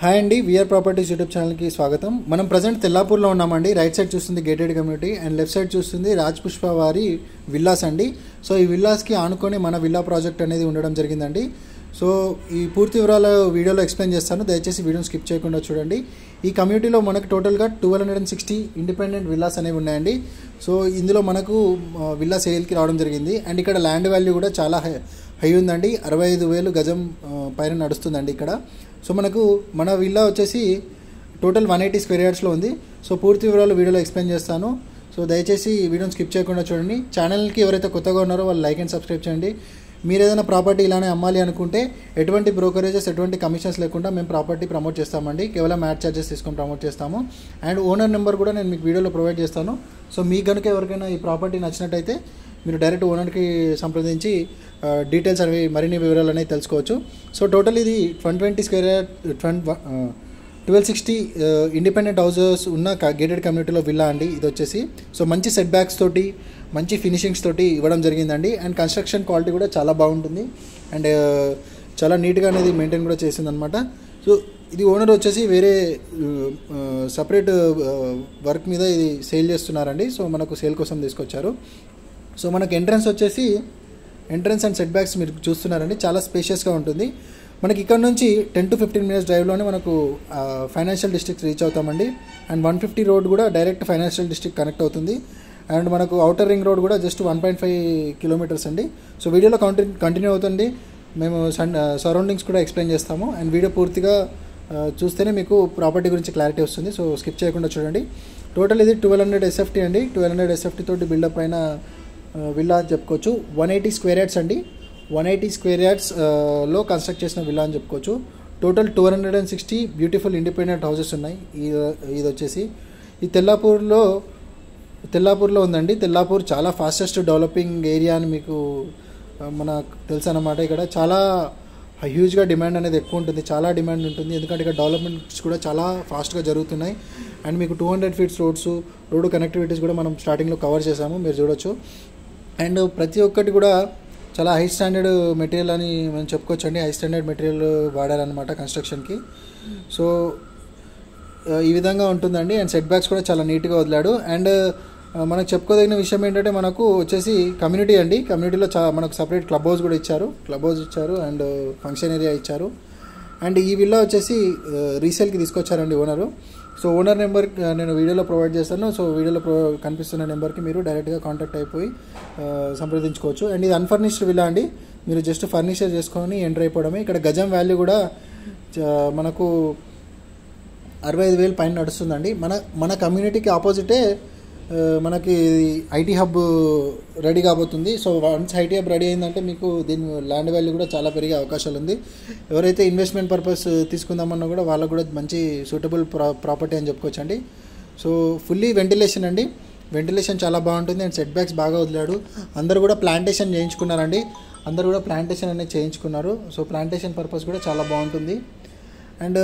hi అండి VR properties YouTube ఛానల్కి స్వాగతం మనం ప్రజెంట్ తెల్లాపూర్లో ఉన్నామండి రైట్ సైడ్ చూస్తుంది gated community and left side చూస్తుంది రాజ్ పుష్ప వారి విల్లాస్ అండి సో ఈ విల్లాస్కి ఆనుకొని మన విల్లా ప్రాజెక్ట్ అనేది ఉండడం జరిగిందండి సో ఈ పూర్తి వివరాలు వీడియోలో ఎక్స్ప్లెయిన్ చేస్తాను దయచేసి వీడియోని స్కిప్ చేయకుండా చూడండి ఈ కమ్యూనిటీలో మనకు టోటల్గా twelve hundred and sixty independent villas అనేవి ఉన్నాయండి సో ఇందులో మనకు ఆ, విల్లా సేల్కి రావడం జరిగింది అండ్ ఇక్కడ ల్యాండ్ వాల్యూ కూడా చాలా హై హై ఉందండి అరవై ఐదు వేలు గజం ఆ, పైన నడుస్తుందండి ఇక్కడ సో మనకు మన విల్లా వచ్చేసి టోటల్ వన్ ఎయిటీ స్క్వేర్ యార్డ్స్లో ఉంది సో పూర్తి వివరాలు వీడియోలో ఎక్స్ప్లెయిన్ చేస్తాను సో దయచేసి ఈ వీడియోని స్కిప్ చేయకుండా చూడండి ఛానల్కి ఎవరైతే కొత్తగా ఉన్నారో వాళ్ళు లైక్ అండ్ సబ్స్క్రైబ్ చేయండి మీరు ఏదైనా ప్రాపర్టీ ఇలానే అమ్మాలి అనుకుంటే ఎటువంటి బ్రోకరేజెస్ ఎటువంటి కమిషన్స్ లేకుండా మేము ప్రాపర్టీ ప్రమోట్ చేస్తామండి కేవలం యాడ్ ఛార్జెస్ తీసుకొని ప్రమోట్ చేస్తాము అండ్ ఓనర్ నెంబర్ కూడా నేను మీకు వీడియోలో ప్రొవైడ్ చేస్తాను సో మీకు కనుక ఎవరికైనా ఈ ప్రాపర్టీ నచ్చినట్టయితే మీరు డైరెక్ట్ ఓనర్కి సంప్రదించి ఆ, డీటెయిల్స్ అనేవి మరిన్ని వివరాలు అనేవి తెలుసుకోవచ్చు సో టోటల్ ఇది one twenty square twenty twelve sixty independent houses ఉన్న గేటెడ్ కమ్యూనిటీలో విల్లా అండి ఇది వచ్చేసి సో మంచి సెట్ బ్యాక్స్ తోటి మంచి ఫినిషింగ్స్ తోటి ఇవ్వడం జరిగిందండి అండ్ కన్స్ట్రక్షన్ క్వాలిటీ కూడా చాలా బాగుంటుంది అండ్ చాలా నీట్గా అనేది మెయింటైన్ కూడా చేసిందనమాట సో ఇది ఓనర్ వచ్చేసి వేరే సపరేట్ వర్క్ మీద ఇది సేల్ చేస్తున్నారండి సో మనకు సేల్ కోసం తీసుకొచ్చారు సో మనకు ఎంట్రన్స్ వచ్చేసి ఎంట్రన్స్ అండ్ సెట్ బ్యాక్స్ మీరు చూస్తున్నారండి చాలా స్పేషియస్గా ఉంటుంది మనకి ఇక్కడ నుంచి టెన్ టు ఫిఫ్టీన్ మినిట్స్ డ్రైవ్లోనే మనకు ఫైనాన్షియల్ డిస్ట్రిక్ట్ రీచ్ అవుతామండి అండ్ వన్ ఫిఫ్టీ రోడ్ కూడా డైరెక్ట్ ఫైనాన్షియల్ డిస్ట్రిక్ట్ కనెక్ట్ అవుతుంది అండ్ మనకు అవుటర్ రింగ్ రోడ్ కూడా just one point five kilometres అండి సో వీడియోలో కంటిన్యూ కంటిన్యూ అవుతుంది మేము సన్ సరౌండింగ్స్ కూడా ఎక్స్ప్లెయిన్ చేస్తాము అండ్ వీడియో పూర్తిగా ఆ, చూస్తేనే మీకు ప్రాపర్టీ గురించి క్లారిటీ వస్తుంది సో స్కిప్ చేయకుండా చూడండి టోటల్ ఇది ట్వెల్వ్ హండ్రెడ్ ఎస్ఎఫ్టీ అండి ట్వెల్వ్ హండ్రెడ్ ఎస్ఎఫ్టీ తోటి బిల్డప్ అయిన ఆ, విల్లా అని చెప్పుకోవచ్చు వన్ ఎయిటీ స్క్వేర్ యార్డ్స్ అండి వన్ ఎయిటీ స్క్వేర్ యార్డ్స్ లో కన్స్ట్రక్ట్ చేసిన విల్లా అని చెప్పుకోవచ్చు total two hundred and sixty beautiful independent houses ఉన్నాయి ఈ ఇది వచ్చేసి ఈ తెల్లాపూర్లో తెల్లాపూర్లో ఉందండి తెల్లాపూర్ చాలా ఫాస్టెస్ట్ డెవలపింగ్ ఏరియా అని మీకు ఆ, మనకు తెలుసు అన్నమాట ఇక్కడ చాలా హ్యూజ్గా డిమాండ్ అనేది ఎక్కువ ఉంటుంది చాలా డిమాండ్ ఉంటుంది ఎందుకంటే ఇక్కడ డెవలప్మెంట్స్ కూడా చాలా ఫాస్ట్గా జరుగుతున్నాయి అండ్ మీకు two hundred feets roads road connectivities కూడా మనం స్టార్టింగ్లో కవర్ చేసాము మీరు చూడొచ్చు అండ్ ప్రతి ఒక్కటి కూడా చాలా హై స్టాండర్డ్ మెటీరియల్ అని మనం చెప్పుకోవచ్చు అండి హై స్టాండర్డ్ మెటీరియల్ వాడారనమాట కన్స్ట్రక్షన్కి సో ఆ, ఈ విధంగా ఉంటుందండి అండ్ సెట్ బ్యాక్స్ కూడా చాలా నీట్గా వదిలాడు అండ్ ఆ, మనకు చెప్పుకోదగిన విషయం ఏంటంటే మనకు వచ్చేసి కమ్యూనిటీ అండి కమ్యూనిటీలో చా మనకు సపరేట్ క్లబ్ హౌస్ కూడా ఇచ్చారు క్లబ్ హౌస్ ఇచ్చారు అండ్ ఫంక్షన్ ఏరియా ఇచ్చారు అండ్ ఈ విల్లా వచ్చేసి రీసేల్కి తీసుకొచ్చారండి ఓనరు సో ఓనర్ నెంబర్ నేను వీడియోలో ప్రొవైడ్ చేస్తాను సో వీడియోలో ప్రొ కనిపిస్తున్న నెంబర్కి మీరు డైరెక్ట్గా కాంటాక్ట్ అయిపోయి ఆ, సంప్రదించుకోవచ్చు అండ్ ఇది అన్ఫర్నిష్డ్ విల్లా అండి మీరు జస్ట్ ఫర్నిచర్ చేసుకొని ఎంటర్ అయిపోవడమే ఇక్కడ గజం వాల్యూ కూడా చ- మనకు అరవై ఐదు వేలు పైన నడుస్తుందండి మన మన కమ్యూనిటీకి ఆపోజిటే ఆ, మనకి ఐటీ హబ్ రెడీ కాబోతుంది so once IT hub ready అయిందంటే మీకు దీని ల్యాండ్ వాల్యూ కూడా చాలా పెరిగే అవకాశాలు ఉంది ఎవరైతే ఇన్వెస్ట్మెంట్ పర్పస్ తీసుకుందామన్నా కూడా వాళ్ళకు కూడా మంచి సూటబుల్ ప్రా ప్రాపర్టీ అని చెప్పుకోవచ్చండి సో ఫుల్లీ వెంటిలేషన్ అండి వెంటిలేషన్ చాలా బాగుంటుంది అండ్ సెట్ బ్యాక్స్ బాగా వదిలాడు అందరూ కూడా ప్లాంటేషన్ చేయించుకున్నారండి అందరూ కూడా ప్లాంటేషన్ అనేది చేయించుకున్నారు సో ప్లాంటేషన్ పర్పస్ కూడా చాలా బాగుంటుంది అండ్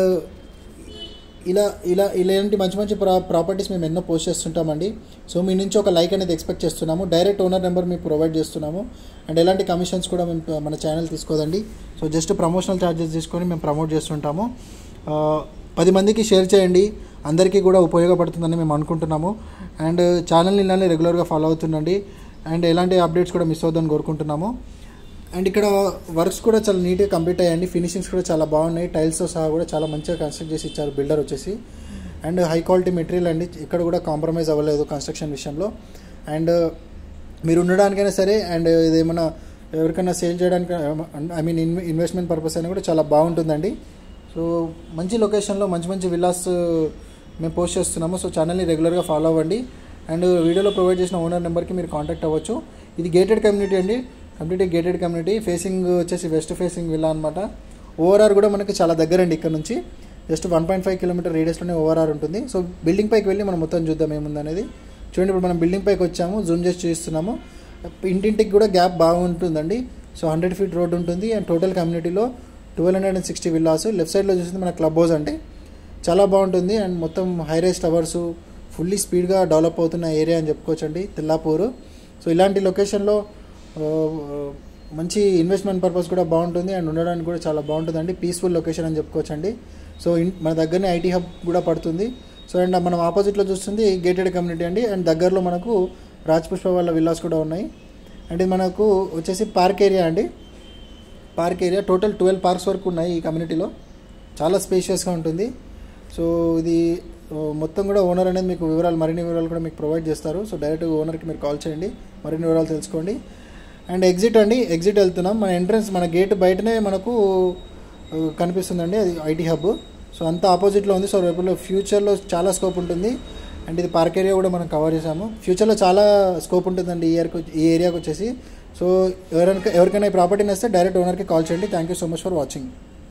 ఇలా ఇలా ఇలాంటి మంచి మంచి ప్రా ప్రాపర్టీస్ మేము ఎన్నో పోస్ట్ చేస్తుంటామండి సో మీ నుంచి ఒక లైక్ అనేది ఎక్స్పెక్ట్ చేస్తున్నాము డైరెక్ట్ ఓనర్ నెంబర్ మీకు ప్రొవైడ్ చేస్తున్నాము అండ్ ఎలాంటి కమిషన్స్ కూడా మేము మన ఛానల్ తీసుకోదండి సో జస్ట్ ప్రమోషనల్ ఛార్జెస్ తీసుకొని మేము ప్రమోట్ చేస్తుంటాము ఆ, పది మందికి షేర్ చేయండి అందరికీ కూడా ఉపయోగపడుతుందని మేము అనుకుంటున్నాము అండ్ ఛానల్ని ఇలానే రెగ్యులర్గా ఫాలో అవుతుండండి అండ్ ఎలాంటి అప్డేట్స్ కూడా మిస్ అవుతుందని కోరుకుంటున్నాము అండ్ ఇక్కడ వర్క్స్ కూడా చాలా నీట్గా కంప్లీట్ అయ్యాయండి ఫినిషింగ్స్ కూడా చాలా బాగున్నాయి టైల్స్తో సహా కూడా చాలా మంచిగా కన్స్ట్రక్ట్ చేసి ఇచ్చారు బిల్డర్ వచ్చేసి అండ్ హై క్వాలిటీ మెటీరియల్ అండి ఇక్కడ కూడా కాంప్రమైజ్ అవ్వలేదు కన్స్ట్రక్షన్ విషయంలో అండ్ మీరు ఉండడానికైనా సరే అండ్ ఇదేమన్నా ఎవరికైనా సేల్ చేయడానికి ఐ మీన్ ఇన్వె ఇన్వెస్ట్మెంట్ పర్పస్ అయినా కూడా చాలా బాగుంటుందండి సో మంచి లొకేషన్లో మంచి మంచి విల్లాస్ మేము పోస్ట్ చేస్తున్నాము సో ఛానల్ని రెగ్యులర్గా ఫాలో అవ్వండి అండ్ వీడియోలో ప్రొవైడ్ చేసిన ఓనర్ నెంబర్కి మీరు కాంటాక్ట్ అవ్వచ్చు ఇది గేటెడ్ కమ్యూనిటీ అండి కంప్లీట్ గేటెడ్ కమ్యూనిటీ ఫేసింగ్ వచ్చేసి వెస్ట్ ఫేసింగ్ విల్లా అనమాట ఓఆర్ఆర్ కూడా మనకి చాలా దగ్గర అండి ఇక్కడ నుంచి just one point five kilometre రేడియస్లోనే ఓఆర్ఆర్ ఉంటుంది సో బిల్డింగ్ పైకి వెళ్ళి మనం మొత్తం చూద్దాం ఏముందనేది చూడండి ఇప్పుడు మనం బిల్డింగ్ పైకి వచ్చాము జూమ్ చేసి చూస్తున్నాము ఇంటింటికి కూడా గ్యాప్ బాగుంటుందండి సో హండ్రెడ్ ఫీట్ రోడ్ ఉంటుంది అండ్ టోటల్ కమ్యూనిటీలో twelve hundred and sixty villas left సైడ్లో చూసింది మన క్లబ్ హౌస్ అంటే చాలా బాగుంటుంది అండ్ మొత్తం హైరైజ్ టవర్స్ ఫుల్లీ స్పీడ్గా డెవలప్ అవుతున్న ఏరియా అని చెప్పుకోవచ్చండి తెల్లాపూర్ సో ఇలాంటి లొకేషన్లో ఆ, మంచి ఇన్వెస్ట్మెంట్ పర్పస్ కూడా బాగుంటుంది అండ్ ఉండడానికి కూడా చాలా బాగుంటుందండి పీస్ఫుల్ లొకేషన్ అని చెప్పుకోవచ్చండి సో ఇన్ మన దగ్గరనే ఐటీ హబ్ కూడా పడుతుంది సో అండ్ మనం ఆపోజిట్లో చూస్తుంది గేటెడ్ కమ్యూనిటీ అండి అండ్ దగ్గరలో మనకు రాజ్ పుష్ప వాళ్ళ విల్లాస్ కూడా ఉన్నాయి అండ్ ఇది మనకు వచ్చేసి పార్క్ ఏరియా అండి park area total twelve parks వరకు ఉన్నాయి ఈ కమ్యూనిటీలో చాలా స్పేషియస్గా ఉంటుంది సో ఇది ఓ, మొత్తం కూడా ఓనర్ అనేది మీకు వివరాలు మరిన్ని వివరాలు కూడా మీకు ప్రొవైడ్ చేస్తారు సో డైరెక్ట్ ఓనర్కి మీరు కాల్ చేయండి మరిన్ని వివరాలు తెలుసుకోండి అండ్ ఎగ్జిట్ అండి ఎగ్జిట్ వెళ్తున్నాం మన ఎంట్రన్స్ మన గేట్ బయటనే మనకు ఆ, కనిపిస్తుందండి అది ఐటీ హబ్ సో అంతా ఆపోజిట్లో ఉంది సో రేపు ఫ్యూచర్లో చాలా స్కోప్ ఉంటుంది అండ్ ఇది పార్క్ ఏరియా కూడా మనం కవర్ చేసాము ఫ్యూచర్లో చాలా స్కోప్ ఉంటుందండి ఈ ఇయర్కి ఈ ఏరియాకి వచ్చేసి సో ఎవరైనా ఎవరికైనా ఈ ప్రాపర్టీ నచ్చితే డైరెక్ట్ ఓనర్కి కాల్ చేయండి thank you so much for watching